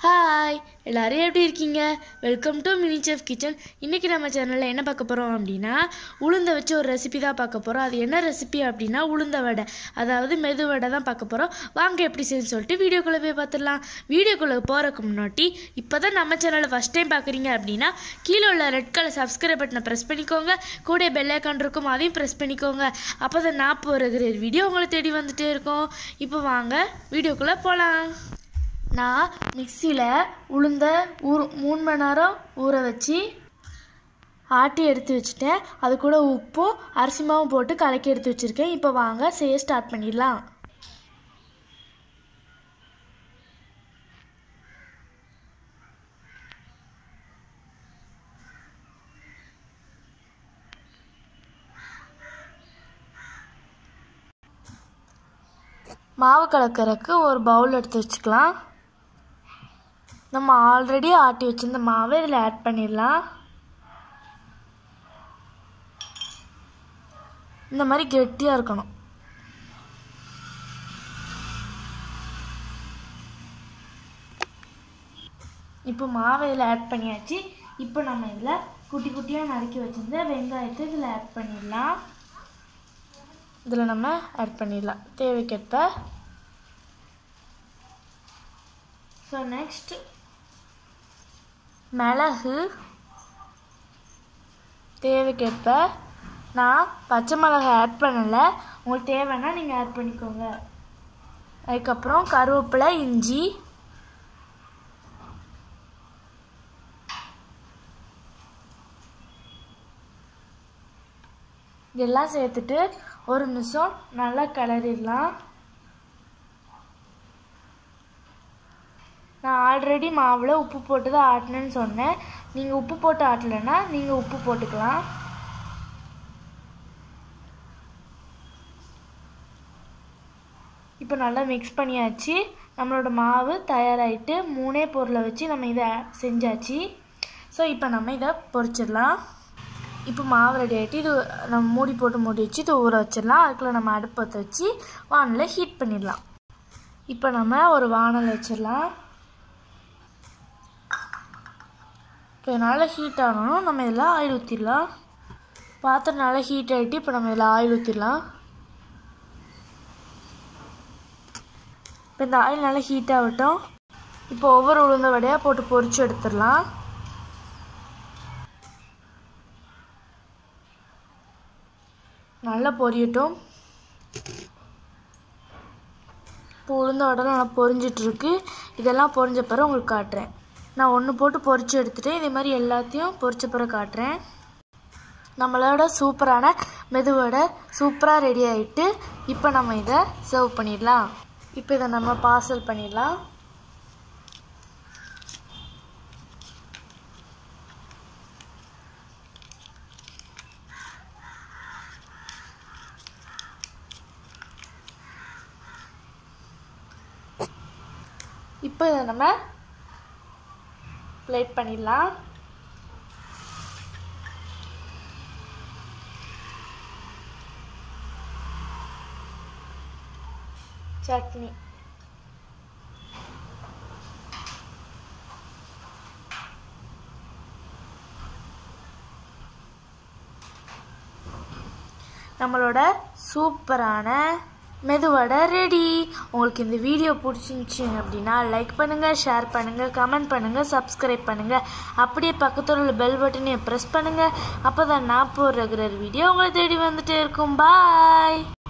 hi எல்லாரும் எப்படி இருக்கீங்க welcome to mini chef kitchen இன்றைக்கி நம்ம சேனலில் என்ன பார்க்க போகிறோம் அப்படின்னா உளுந்த வச்சு ஒரு ரெசிபி தான் பார்க்க போகிறோம் அது என்ன ரெசிபி அப்படின்னா உளுந்த வடை அதாவது மெது வடை தான் பார்க்க போகிறோம் வாங்க எப்படி செய்யணும்னு சொல்லிட்டு வீடியோக்குள்ளே போய் பார்த்துடலாம் வீடியோக்குள்ளே போகிறதுக்கு முன்னாடி இப்போ தான் நம்ம சேனலை ஃபஸ்ட் டைம் பார்க்குறீங்க அப்படின்னா கீழே உள்ள ரெட் கலர் சப்ஸ்கிரைப் பட்டனை ப்ரெஸ் பண்ணிக்கோங்க கூட பெல் ஐக்கான் இருக்கும் அதையும் ப்ரெஸ் பண்ணிக்கோங்க அப்போ தான் நான் போகிற வீடியோ உங்களை தேடி வந்துட்டே இருக்கும் இப்போ வாங்க வீடியோக்குள்ளே போகலாம் நான் மிக்சியில் உளுந்த ஊர் மூணு மணி நேரம் ஊற வச்சு ஆட்டி எடுத்து வச்சுட்டேன் அது கூட உப்பும் அரிசி மாவும் போட்டு கலக்கி எடுத்து வச்சுருக்கேன் இப்போ வாங்க செய்ய ஸ்டார்ட் பண்ணிடலாம் மாவு கலக்கறதுக்கு ஒரு பவுல் எடுத்து வச்சுக்கலாம் நம்ம ஆல்ரெடி ஆட்டி வச்சிருந்த மாவை இதில் ஆட் பண்ணிடலாம் இந்த மாதிரி கெட்டியாக இருக்கணும் இப்போ மாவை இதில் ஆட் பண்ணியாச்சு இப்போ நம்ம இதில் குட்டி குட்டியாக நறுக்கி வச்சிருந்த வெங்காயத்தை இதில் ஆட் பண்ணிடலாம் இதில் நம்ம ஆட் பண்ணிடலாம் தேவைக்கேற்ப ஸோ நெக்ஸ்ட் மிளகு தேவைக்கேற்ப நான் பச்சை மிளகாய் ஆட் பண்ணலை உங்களுக்கு தேவைன்னா நீங்கள் ஆட் பண்ணிக்கோங்க அதுக்கப்புறம் கருவேப்பிலை இஞ்சி இதெல்லாம் சேர்த்துட்டு ஒரு நிமிஷம் நல்லா கிளறிடலாம் நான் ஆல்ரெடி மாவில் உப்பு போட்டு தான் ஆட்டினேன்னு சொன்னேன் நீங்கள் உப்பு போட்டு ஆட்டலைன்னா நீங்கள் உப்பு போட்டுக்கலாம் இப்போ நல்லா மிக்ஸ் பண்ணியாச்சு நம்மளோட மாவு தயாராகிட்டு மூணே பொருளை வச்சு நம்ம இதை செஞ்சாச்சு ஸோ இப்போ நம்ம இதை பொரிச்சிடலாம் இப்போ மாவு ரெடி ஆகிட்டு இது நம்ம மூடி போட்டு மூடி வச்சு இது ஊற வச்சிடலாம் அதுக்குள்ளே நம்ம அடுப்பத்தை வச்சு வானலில் ஹீட் பண்ணிடலாம் இப்போ நம்ம ஒரு வானல் வச்சிடலாம் இப்போ நல்லா ஹீட் ஆகணும் நம்ம இதில் ஆயில் ஊற்றிடலாம் பாத்திரம் நல்லா ஹீட் ஆகிட்டு இப்போ நம்ம இதில் ஆயில் ஊற்றிடலாம் இப்போ இந்த ஆயில் நல்லா ஹீட் ஆகட்டும் இப்போ ஒவ்வொரு உளுந்த வடையாக போட்டு பொரிச்சு எடுத்துடலாம் நல்லா பொரியட்டும் இப்போ உளுந்த வடைலாம் நல்லா பொரிஞ்சிட்ருக்கு இதெல்லாம் பொரிஞ்ச பிறகு உங்களுக்கு காட்டுறேன் நான் ஒன்று போட்டு பொரிச்சு எடுத்துகிட்டு இதே மாதிரி எல்லாத்தையும் பொரிச்ச பிறகு காட்டுறேன் நம்மளோட சூப்பரான மெதுவடை சூப்பராக ரெடி ஆகிட்டு இப்போ நம்ம இதை சர்வ் பண்ணிடலாம் இப்போ இதை நம்ம பார்சல் பண்ணிடலாம் இப்போ இதை நம்ம பிளேட் பண்ணிடலாம் சட்னி நம்மளோட சூப்பரான மெதுவடை ரெடி உங்களுக்கு இந்த வீடியோ பிடிச்சிருந்துச்சி அப்படின்னா லைக் பண்ணுங்கள் ஷேர் பண்ணுங்கள் கமெண்ட் பண்ணுங்கள் சப்ஸ்கிரைப் பண்ணுங்கள் அப்படியே பக்கத்தில் உள்ள பெல் பட்டனையை ப்ரெஸ் பண்ணுங்கள் அப்போ தான் நான் போடுற வீடியோ உங்களை தேடி வந்துட்டே இருக்கும் பாய்